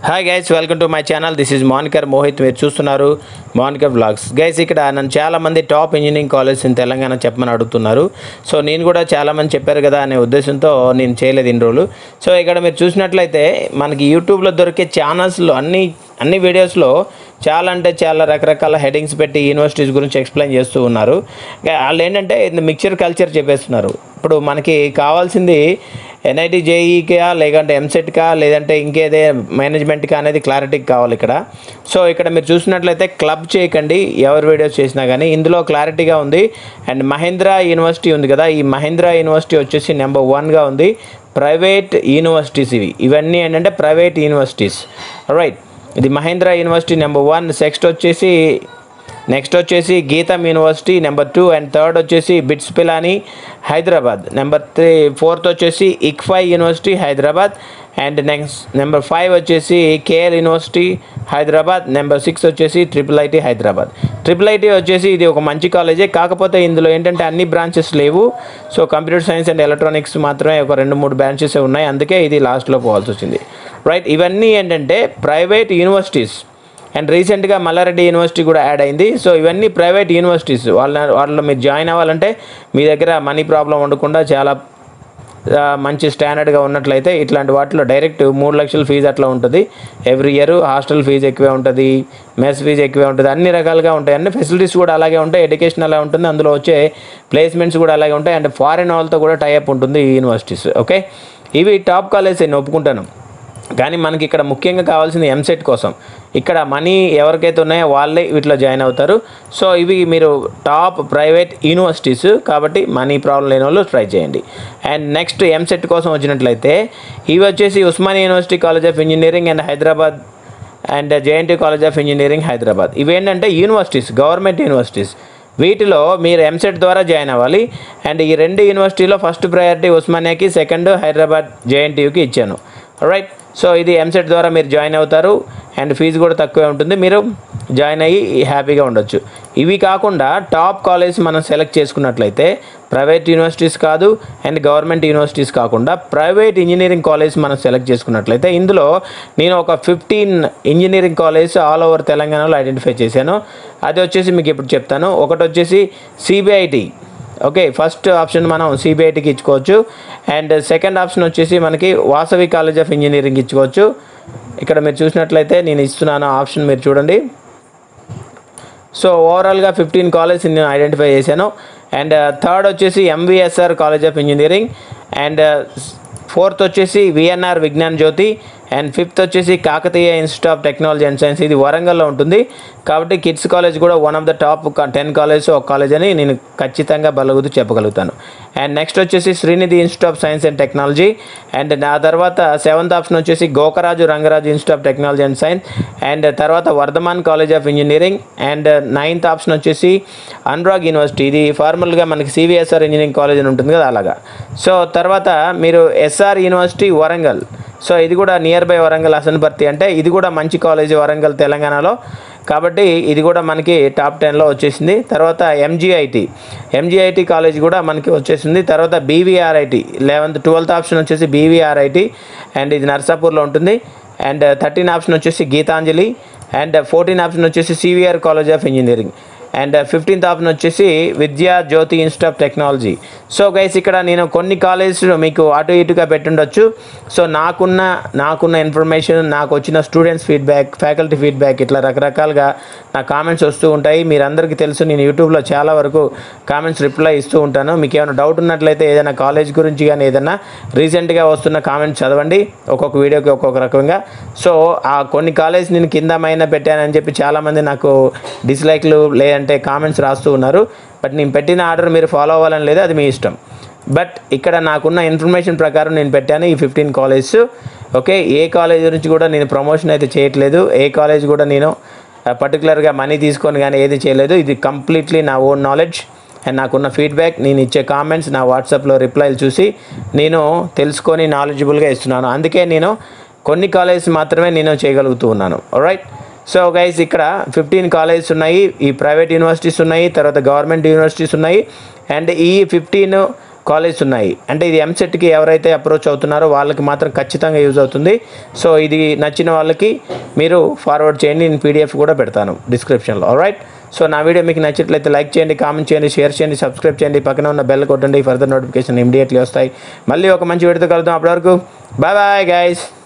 hi guys welcome to my channel this is మోనికర్ మోహిత్ మీరు చూస్తున్నారు మోనికర్ బ్లాగ్స్ గైస్ ఇక్కడ నన్ను చాలామంది top engineering college in Telangana చెప్పమని అడుగుతున్నారు సో నేను కూడా చాలామంది చెప్పారు కదా అనే ఉద్దేశంతో నేను చేయలేదు ఇన్ని రోజులు సో ఇక్కడ మీరు చూసినట్లయితే మనకి యూట్యూబ్లో దొరికే ఛానల్స్లో అన్ని అన్ని వీడియోస్లో చాలా అంటే చాలా రకరకాల హెడింగ్స్ పెట్టి యూనివర్సిటీస్ గురించి ఎక్స్ప్లెయిన్ చేస్తూ ఉన్నారు ఇంకా వాళ్ళు ఏంటంటే మిక్చర్ కల్చర్ చెప్పేస్తున్నారు ఇప్పుడు మనకి కావాల్సింది ఎన్ఐటి జేఈకా లేదంటే ఎంసెట్కా లేదంటే ఇంకేదే మేనేజ్మెంట్కా అనేది క్లారిటీకి కావాలి ఇక్కడ సో ఇక్కడ మీరు చూసినట్లయితే క్లబ్ చేయకండి ఎవరు వీడియోస్ చేసినా కానీ ఇందులో క్లారిటీగా ఉంది అండ్ మహేంద్ర యూనివర్సిటీ ఉంది కదా ఈ మహేంద్ర యూనివర్సిటీ వచ్చేసి నెంబర్ వన్గా ఉంది ప్రైవేట్ యూనివర్సిటీస్ ఇవి ఇవన్నీ ఏంటంటే ప్రైవేట్ యూనివర్సిటీస్ రైట్ ఇది Mahindra university number one next వచ్చేసి నెక్స్ట్ వచ్చేసి Gitam university number two and third వచ్చేసి BITS Pilani Hyderabad number three fourth వచ్చేసి ICFAI university Hyderabad and next number five వచ్చేసి KL university Hyderabad number six వచ్చేసి triple IT Hyderabad triple IT వచ్చేసి ఇది ఒక మంచి కాలేజే కాకపోతే ఇందులో ఏంటంటే అన్ని బ్రాంచెస్ లేవు so computer science and electronics మాత్రమే ఒక రెండు మూడు బ్రాంచెస్ ఉన్నాయి అందుకే ఇది లాస్ట్లో పోవాల్సి వచ్చింది రైట్ ఇవన్నీ ఏంటంటే ప్రైవేట్ యూనివర్సిటీస్ అండ్ రీసెంట్గా మల్లారెడ్డి యూనివర్సిటీ కూడా యాడ్ అయింది సో ఇవన్నీ ప్రైవేట్ యూనివర్సిటీస్ వాళ్ళ వాళ్ళలో మీరు జాయిన్ అవ్వాలంటే మీ దగ్గర మనీ ప్రాబ్లం ఉండకుండా చాలా ఆ, మంచి స్టాండర్డ్గా ఉన్నట్లయితే ఇట్లాంటి వాటిలో డైరెక్ట్ మూడు లక్షల ఫీజు అట్లా ఉంటుంది ఎవ్రీ ఇయర్ హాస్టల్ ఫీజు ఎక్కువే ఉంటుంది మెస్ ఫీజు ఎక్కువే ఉంటుంది అన్ని రకాలుగా ఉంటాయి అన్ని ఫెసిలిటీస్ కూడా అలాగే ఉంటాయి ఎడ్యుకేషన్ అలా ఉంటుంది అందులో వచ్చే ప్లేస్మెంట్స్ కూడా అలాగే ఉంటాయి అండ్ ఫారిన్ వాళ్ళతో కూడా టైఅప్ ఉంటుంది ఈ యూనివర్సిటీస్ ఓకే ఇవి టాప్ కాలేజ్ నేను ఒప్పుకుంటాను కానీ మనకి ఇక్కడ ముఖ్యంగా కావాల్సింది ఎంసెట్ కోసం ఇక్కడ మనీ ఎవరికైతే ఉన్నాయో వాళ్ళే వీటిలో జాయిన్ అవుతారు సో ఇవి మీరు టాప్ ప్రైవేట్ యూనివర్సిటీస్ కాబట్టి మనీ ప్రాబ్లం లేని వాళ్ళు ట్రై చేయండి అండ్ నెక్స్ట్ ఎంసెట్ కోసం వచ్చినట్లయితే ఇవి వచ్చేసి Osmania university college of engineering and Hyderabad and JNT college of engineering Hyderabad ఇవేంటంటే యూనివర్సిటీస్ గవర్నమెంట్ యూనివర్సిటీస్ వీటిలో మీరు ఎంసెట్ ద్వారా జాయిన్ అవ్వాలి అండ్ ఈ రెండు యూనివర్సిటీలో ఫస్ట్ ప్రయారిటీ ఉస్మానియాకి సెకండ్ హైదరాబాద్ జేఎన్టీయూకి ఇచ్చాను రైట్ సో ఇది ఎంసెట్ ద్వారా మీరు జాయిన్ అవుతారు అండ్ ఫీజు కూడా తక్కువే ఉంటుంది మీరు జాయిన్ అయ్యి హ్యాపీగా ఉండొచ్చు ఇవి కాకుండా టాప్ కాలేజ్ మనం సెలెక్ట్ చేసుకున్నట్లయితే ప్రైవేట్ యూనివర్సిటీస్ కాదు అండ్ గవర్నమెంట్ యూనివర్సిటీస్ కాకుండా ప్రైవేట్ ఇంజనీరింగ్ కాలేజ్ మనం సెలెక్ట్ చేసుకున్నట్లయితే ఇందులో నేను ఒక fifteen engineering college all over తెలంగాణలో ఐడెంటిఫై చేశాను అది వచ్చేసి మీకు ఇప్పుడు చెప్తాను ఒకటి వచ్చేసి సిబిఐటి ఓకే ఫస్ట్ ఆప్షన్ మనం సిబిఐటికి ఇచ్చుకోవచ్చు అండ్ సెకండ్ ఆప్షన్ వచ్చేసి మనకి వాసవి కాలేజ్ ఆఫ్ ఇంజనీరింగ్ ఇచ్చుకోవచ్చు ఇక్కడ మీరు చూసినట్లయితే నేను ఇస్తున్నాను ఆప్షన్ మీరు చూడండి సో ఓవరాల్గా ఫిఫ్టీన్ కాలేజ్ నేను ఐడెంటిఫై చేశాను అండ్ థర్డ్ వచ్చేసి MVSR college of engineering and fourth వచ్చేసి VNR Vignan Jyothi and fifth వచ్చేసి Kakatiya institute of technology and science ఇది వరంగల్లో ఉంటుంది కాబట్టి కిడ్స్ కాలేజ్ కూడా one of the top ten college ఒక కాలేజ్ అని నేను ఖచ్చితంగా బలగుతూ చెప్పగలుగుతాను అండ్ నెక్స్ట్ వచ్చేసి Sreenidhi institute of science and technology and నా తర్వాత సెవెంత్ ఆప్షన్ వచ్చేసి Gokaraju Rangaraju institute of technology and science and తర్వాత Vardhaman college of engineering and ninth option వచ్చేసి అనురాగ్ యూనివర్సిటీ ఇది ఫార్మల్గా మనకి సివిఎస్ఆర్ ఇంజనీరింగ్ కాలేజ్ అని ఉంటుంది కదా అలాగా సో తర్వాత మీరు ఎస్ఆర్ యూనివర్సిటీ వరంగల్ సో ఇది కూడా నియర్ బై వరంగల్ అసన్పర్తి అంటే ఇది కూడా మంచి కాలేజ్ వరంగల్ తెలంగాణలో కాబట్టి ఇది కూడా మనకి టాప్ టెన్లో వచ్చేసింది తర్వాత ఎంజీఐటి ఎంజీఐటి కాలేజ్ కూడా మనకి వచ్చేసింది తర్వాత బీవీఆర్ఐటి లెవెన్త్ ట్వెల్త్ ఆప్షన్ వచ్చేసి బీవీఆర్ఐటి అండ్ ఇది నర్సాపూర్లో ఉంటుంది అండ్ థర్టీన్ ఆప్షన్ వచ్చేసి గీతాంజలి అండ్ ఫోర్టీన్ ఆప్షన్ వచ్చేసి CVR college of engineering and fifteenth option వచ్చేసి Vidya Jyothi institute of technology so guys ఇక్కడ నేను కొన్ని కాలేజెస్ మీకు అటు ఇటుగా పెట్టుండొచ్చు సో నాకున్న నాకున్న ఇన్ఫర్మేషన్ నాకు వచ్చిన స్టూడెంట్స్ ఫీడ్బ్యాక్ ఫ్యాకల్టీ ఫీడ్బ్యాక్ ఇట్లా రకరకాలుగా నా కామెంట్స్ వస్తూ ఉంటాయి మీరందరికీ తెలుసు నేను యూట్యూబ్లో చాలా వరకు కామెంట్స్ రిప్లై ఇస్తూ ఉంటాను మీకు ఏమైనా డౌట్ ఉన్నట్లయితే ఏదైనా కాలేజ్ గురించి కానీ ఏదైనా రీసెంట్గా వస్తున్న కామెంట్స్ చదవండి ఒక్కొక్క వీడియోకి ఒక్కొక్క రకంగా సో ఆ కొన్ని కాలేజ్ నేను కింద మైన పెట్టానని చెప్పి చాలామంది నాకు డిస్లైక్లు లేదంటే కామెంట్స్ రాస్తూ ఉన్నారు బట్ నేను పెట్టిన ఆర్డర్ మీరు ఫాలో అవ్వాలని లేదు అది మీ ఇష్టం బట్ ఇక్కడ నాకున్న ఇన్ఫర్మేషన్ ప్రకారం నేను పెట్టాను ఈ ఫిఫ్టీన్ కాలేజెస్ ఓకే ఏ కాలేజ్ గురించి కూడా నేను ప్రమోషన్ అయితే చేయట్లేదు ఏ కాలేజ్ కూడా నేను పర్టికులర్గా మనీ తీసుకొని కానీ ఏది చేయలేదు ఇది కంప్లీట్లీ నా ఓన్ నాలెడ్జ్ అండ్ నాకున్న ఫీడ్బ్యాక్ నేను ఇచ్చే కామెంట్స్ నా వాట్సాప్లో రిప్లైలు చూసి నేను తెలుసుకొని నాలెడ్జబుల్గా ఇస్తున్నాను అందుకే నేను కొన్ని కాలేజెస్ మాత్రమే నేను చేయగలుగుతూ ఉన్నాను రైట్ సో గైస్ ఇక్కడ ఫిఫ్టీన్ కాలేజెస్ ఉన్నాయి ఈ ప్రైవేట్ యూనివర్సిటీస్ ఉన్నాయి తర్వాత గవర్నమెంట్ యూనివర్సిటీస్ ఉన్నాయి అండ్ ఈ ఫిఫ్టీన్ కాలేజ్ ఉన్నాయి అంటే ఇది ఎంసెట్కి ఎవరైతే అప్రోచ్ అవుతున్నారో వాళ్ళకి మాత్రం ఖచ్చితంగా యూజ్ అవుతుంది సో ఇది నచ్చిన వాళ్ళకి మీరు ఫార్వర్డ్ చేయండి నేను పీడిఎఫ్ కూడా పెడతాను డిస్క్రిప్షన్లో రైట్ సో నా వీడియో మీకు నచ్చినట్లయితే లైక్ చేయండి కామెంట్ చేయండి షేర్ చేయండి సబ్స్క్రైబ్ చేయండి పక్కన ఉన్న బెల్ కొట్టండి ఫర్దర్ నోటిఫికేషన్ ఇమీడియట్లీ వస్తాయి మళ్ళీ ఒక మంచి వీడియోతో కలుద్దాం అప్పటివరకు బాయ్ బాయ్ గైస్